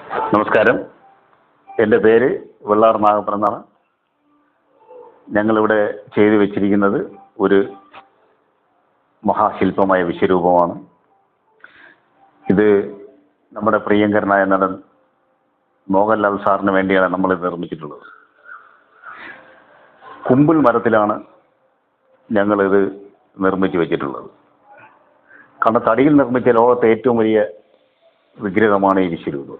നമസ്കാരം എൻ്റെ പേര് വെള്ളാർ നാഗപ്പൻ എന്നാണ് ഞങ്ങളിവിടെ ചെയ്തു വെച്ചിരിക്കുന്നത് ഒരു മഹാശില്പമായ വിശ്വരൂപമാണ് ഇത് നമ്മുടെ പ്രിയങ്കരനായ നടൻ മോഹൻലാൽ സാറിന് വേണ്ടിയാണ് നമ്മൾ ഇത് നിർമ്മിച്ചിട്ടുള്ളത് കുമ്പിൾ മരത്തിലാണ് ഞങ്ങളിത് നിർമ്മിച്ചു വെച്ചിട്ടുള്ളത് കാരണം തടിയിൽ നിർമ്മിച്ച ലോകത്തെ ഏറ്റവും വലിയ വിഗ്രഹമാണ് ഈ വിശ്വരൂപം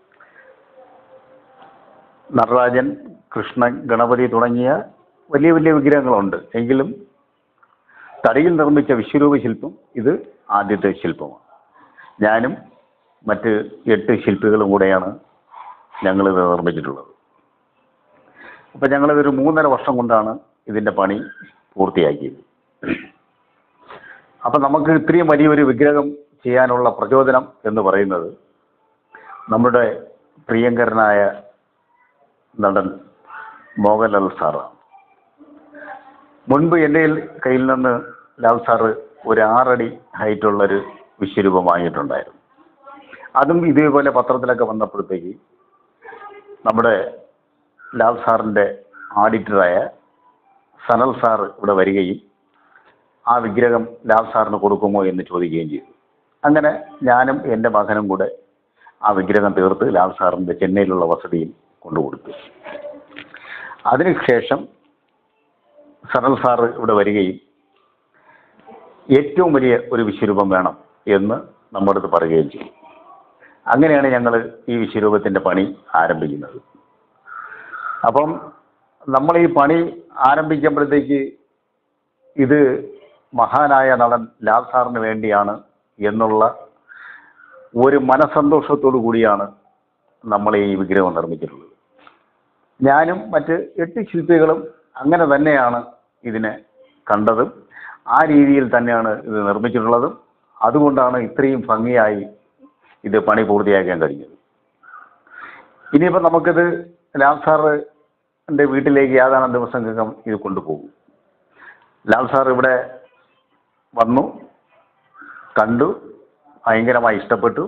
നടരാജൻ കൃഷ്ണൻ ഗണപതി തുടങ്ങിയ വലിയ വലിയ വിഗ്രഹങ്ങളുണ്ട് എങ്കിലും തടിയിൽ നിർമ്മിച്ച വിശ്വരൂപ ശില്പം ഇത് ആദ്യത്തെ ശില്പമാണ് ഞാനും മറ്റ് എട്ട് ശില്പികളും കൂടെയാണ് ഞങ്ങളിത് നിർമ്മിച്ചിട്ടുള്ളത് അപ്പം ഞങ്ങളിതൊരു മൂന്നര വർഷം കൊണ്ടാണ് ഇതിൻ്റെ പണി പൂർത്തിയാക്കിയത് അപ്പം നമുക്ക് ഇത്രയും വലിയൊരു വിഗ്രഹം ചെയ്യാനുള്ള പ്രചോദനം എന്ന് പറയുന്നത് നമ്മുടെ പ്രിയങ്കരനായ നടൻ മോഹൻലാൽ സാറാണ് മുൻപ് എൻ്റെ കയ്യിൽ നിന്ന് ലാൽ സാറ് ഒരു ആറടി ഹൈറ്റുള്ളൊരു വിശ്വരൂപം വാങ്ങിയിട്ടുണ്ടായിരുന്നു അതും ഇതേപോലെ പത്രത്തിലൊക്കെ വന്നപ്പോഴത്തേക്ക് നമ്മുടെ ലാൽ സാറിൻ്റെ ആഡിറ്ററായ സനൽ സാർ ഇവിടെ വരികയും ആ വിഗ്രഹം ലാൽ സാറിന് കൊടുക്കുമോ എന്ന് ചോദിക്കുകയും ചെയ്തു അങ്ങനെ ഞാനും എൻ്റെ മകനും കൂടെ ആ വിഗ്രഹം തീർത്ത് ലാൽ സാറിൻ്റെ ചെന്നൈയിലുള്ള വസതിയിൽ കൊണ്ടുകൊടുത്തു അതിനുശേഷം സനൽ സാറ് ഇവിടെ വരികയും ഏറ്റവും വലിയ ഒരു വിശ്വരൂപം വേണം എന്ന് നമ്മുടെ അടുത്ത് പറയുകയും ചെയ്തു അങ്ങനെയാണ് ഞങ്ങൾ ഈ വിശ്വരൂപത്തിൻ്റെ പണി ആരംഭിക്കുന്നത് അപ്പം നമ്മൾ ഈ പണി ആരംഭിക്കുമ്പോഴത്തേക്ക് ഇത് മഹാനായ നടൻ ലാൽ സാറിന് വേണ്ടിയാണ് എന്നുള്ള ഒരു മനസന്തോഷത്തോടു കൂടിയാണ് നമ്മൾ ഈ വിഗ്രഹം നിർമ്മിച്ചിട്ടുള്ളത് ഞാനും മറ്റ് എട്ട് ശില്പികളും അങ്ങനെ തന്നെയാണ് ഇതിനെ കണ്ടതും ആ രീതിയിൽ തന്നെയാണ് ഇത് നിർമ്മിച്ചിട്ടുള്ളതും അതുകൊണ്ടാണ് ഇത്രയും ഭംഗിയായി ഇത് പണി പൂർത്തിയാക്കാൻ കഴിഞ്ഞത് ഇനിയിപ്പോൾ നമുക്കിത് ലാൽ സാറിൻ്റെ വീട്ടിലേക്ക് ഏതാനും ദിവസങ്ങൾക്കും ഇത് കൊണ്ടുപോകും ലാൽ സാർ ഇവിടെ വന്നു കണ്ടു ഭയങ്കരമായി ഇഷ്ടപ്പെട്ടു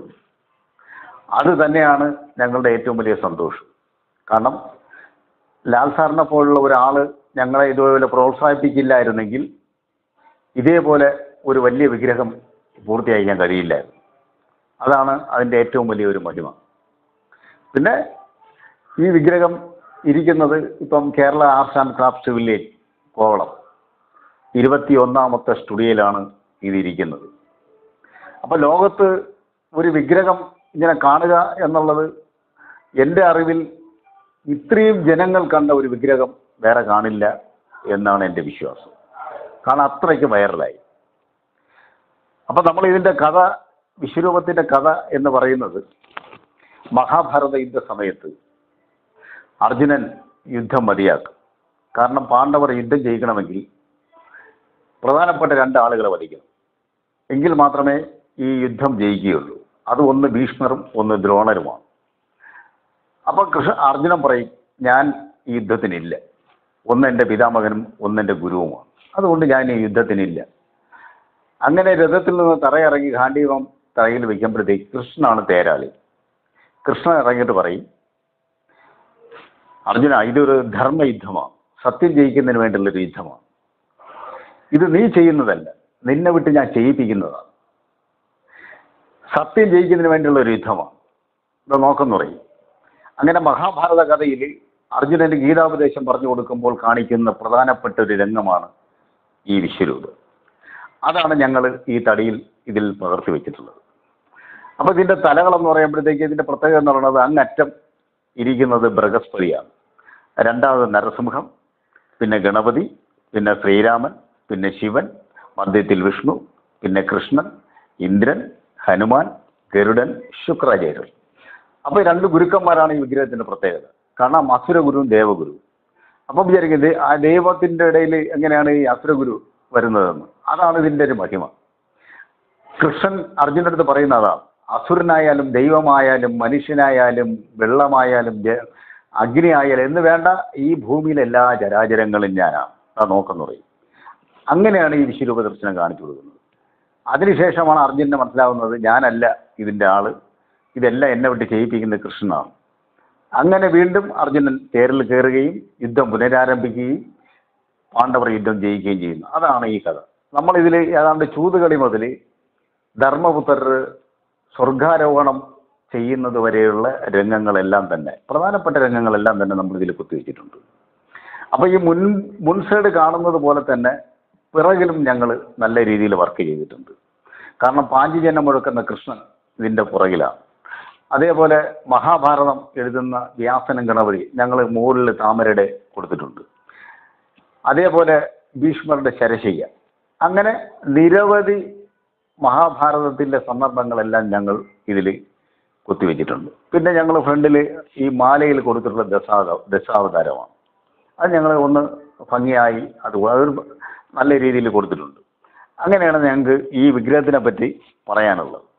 അത് തന്നെയാണ് ഞങ്ങളുടെ ഏറ്റവും വലിയ സന്തോഷം കാരണം ലാൽ സാറിനെ പോലുള്ള ഒരാൾ ഞങ്ങളെ ഇതുപോലെ പ്രോത്സാഹിപ്പിക്കില്ലായിരുന്നെങ്കിൽ ഇതേപോലെ ഒരു വലിയ വിഗ്രഹം പൂർത്തിയാക്കാൻ കഴിയില്ലായിരുന്നു അതാണ് അതിൻ്റെ ഏറ്റവും വലിയൊരു മഹിമ പിന്നെ ഈ വിഗ്രഹം ഇരിക്കുന്നത് ഇപ്പം Kerala arts and crafts village Kovalam ഇരുപത്തി ഒന്നാമത്തെ സ്റ്റുഡിയോയിലാണ് ഇതിരിക്കുന്നത് അപ്പോൾ ലോകത്ത് ഒരു വിഗ്രഹം ഇങ്ങനെ കാണുക എന്നുള്ളത് എൻ്റെ അറിവിൽ ഇത്രയും ജനങ്ങൾ കണ്ട ഒരു വിഗ്രഹം വേറെ കാണില്ല എന്നാണ് എൻ്റെ വിശ്വാസം കാരണം അത്രയ്ക്ക് വൈറലായി അപ്പം നമ്മൾ ഇതിൻ്റെ കഥ വിശ്വരൂപത്തിൻ്റെ കഥ എന്ന് പറയുന്നത് മഹാഭാരത യുദ്ധ സമയത്ത് അർജുനൻ യുദ്ധം മതിയാക്കും കാരണം പാണ്ഡവർ യുദ്ധം ജയിക്കണമെങ്കിൽ പ്രധാനപ്പെട്ട രണ്ട് ആളുകളെ വധിക്കണം എങ്കിൽ മാത്രമേ ഈ യുദ്ധം ജയിക്കുകയുള്ളൂ അത് ഒന്ന് ഭീഷ്മറും ഒന്ന് ദ്രോണരുമാണ് അപ്പം കൃഷ്ണ അർജുനൻ പറയും ഞാൻ ഈ യുദ്ധത്തിനില്ല ഒന്ന് എൻ്റെ പിതാമകനും ഒന്ന് എൻ്റെ ഗുരുവുമാണ് അതുകൊണ്ട് ഞാൻ ഈ യുദ്ധത്തിനില്ല അങ്ങനെ രഥത്തിൽ നിന്ന് തറയിറങ്ങി ഗാന്ധീവം തറയിൽ വയ്ക്കുമ്പോഴത്തേക്ക് കൃഷ്ണനാണ് തേരാളി കൃഷ്ണൻ ഇറങ്ങിയിട്ട് പറയും അർജുന ഇതൊരു ധർമ്മയുദ്ധമാണ് സത്യം ജയിക്കുന്നതിന് വേണ്ടിയുള്ളൊരു യുദ്ധമാണ് ഇത് നീ ചെയ്യുന്നതല്ല നിന്നെ വിട്ട് ഞാൻ ചെയ്യിപ്പിക്കുന്നതാണ് സത്യം ജയിക്കുന്നതിന് വേണ്ടിയുള്ള ഒരു യുദ്ധമാണ് ഇത് നോക്കെന്ന് പറയും അങ്ങനെ മഹാഭാരത കഥയിൽ അർജുനന് ഗീതാപദേശം പറഞ്ഞു കൊടുക്കുമ്പോൾ കാണിക്കുന്ന പ്രധാനപ്പെട്ട ഒരു രംഗമാണ് ഈ വിശ്വരൂപം അതാണ് ഞങ്ങൾ ഈ തടിയിൽ ഇതിൽ പകർത്തി വെച്ചിട്ടുള്ളത് അപ്പോൾ ഇതിൻ്റെ തലകളെന്ന് പറയുമ്പോഴത്തേക്ക് ഇതിൻ്റെ പ്രത്യേകത എന്ന് പറയുന്നത് അങ്ങറ്റം ഇരിക്കുന്നത് ബൃഹസ്പതിയാണ് രണ്ടാമത് നരസിംഹം പിന്നെ ഗണപതി പിന്നെ ശ്രീരാമൻ പിന്നെ ശിവൻ മധ്യത്തിൽ വിഷ്ണു പിന്നെ കൃഷ്ണൻ ഇന്ദ്രൻ ഹനുമാൻ ഗരുഡൻ ശുക്രാചാര്യർ അപ്പോൾ രണ്ട് ഗുരുക്കന്മാരാണ് ഈ വിഗ്രഹത്തിൻ്റെ പ്രത്യേകത കാരണം അസുരഗുരുവും ദേവഗുരുവും അപ്പം വിചാരിക്കുന്നത് ആ ദൈവത്തിൻ്റെ ഇടയിൽ എങ്ങനെയാണ് ഈ അസുരഗുരു വരുന്നതെന്ന് അതാണ് ഇതിൻ്റെ ഒരു മഹിമ കൃഷ്ണൻ അർജുനൻ്റെ അടുത്ത് പറയുന്ന അതാണ് അസുരനായാലും ദൈവമായാലും മനുഷ്യനായാലും വെള്ളമായാലും ജ- അഗ്നി ആയാലും എന്ന് വേണ്ട ഈ ഭൂമിയിലെ എല്ലാ ചരാചരങ്ങളും ഞാനാണ് അത് നോക്കെന്ന് പറയും അങ്ങനെയാണ് ഈ വിശ്വരൂപ ദർശനം കാണിച്ചു കൊടുക്കുന്നത് അതിനുശേഷമാണ് അർജുനന് മനസ്സിലാവുന്നത് ഞാനല്ല ഇതിൻ്റെ ആള് ഇതെല്ലാം എന്നെ വിട്ട് ചെയ്യിപ്പിക്കുന്നത് കൃഷ്ണനാണ് അങ്ങനെ വീണ്ടും അർജുനൻ തേരിൽ കയറുകയും യുദ്ധം പുനരാരംഭിക്കുകയും പാണ്ഡവർ യുദ്ധം ജയിക്കുകയും ചെയ്യുന്നു അതാണ് ഈ കഥ നമ്മളിതിൽ ഏതാണ്ട് ചൂതുകളി മുതൽ ധർമ്മപുത്രർ സ്വർഗാരോഹണം ചെയ്യുന്നത് വരെയുള്ള രംഗങ്ങളെല്ലാം തന്നെ പ്രധാനപ്പെട്ട രംഗങ്ങളെല്ലാം തന്നെ നമ്മൾ ഇതിൽ കുത്തിവെച്ചിട്ടുണ്ട് അപ്പോൾ ഈ മുൻ മുൻ സൈഡ് കാണുന്നത് പോലെ തന്നെ പിറകിലും ഞങ്ങൾ നല്ല രീതിയിൽ വർക്ക് ചെയ്തിട്ടുണ്ട് കാരണം പാഞ്ചജന്യം മുഴക്കുന്ന കൃഷ്ണൻ ഇതിൻ്റെ പുറകിലാണ് അതേപോലെ മഹാഭാരതം എഴുതുന്ന വ്യാസനം ഗണപതി ഞങ്ങൾ മുകളിൽ താമരയുടെ കൊടുത്തിട്ടുണ്ട് അതേപോലെ ഭീഷ്മരുടെ ശരശയ്യ അങ്ങനെ നിരവധി മഹാഭാരതത്തിൻ്റെ സന്ദർഭങ്ങളെല്ലാം ഞങ്ങൾ ഇതിൽ കുത്തിവെച്ചിട്ടുണ്ട് പിന്നെ ഞങ്ങൾ ഫ്രണ്ടിൽ ഈ മാലയിൽ കൊടുത്തിട്ടുള്ള ദശാവ ദശാവതാരമാണ് അത് ഞങ്ങൾ ഒന്ന് ഭംഗിയായി അത് അതൊരു നല്ല രീതിയിൽ കൊടുത്തിട്ടുണ്ട് അങ്ങനെയാണ് ഞങ്ങൾക്ക് ഈ വിഗ്രഹത്തിനെ പറ്റി പറയാനുള്ളത്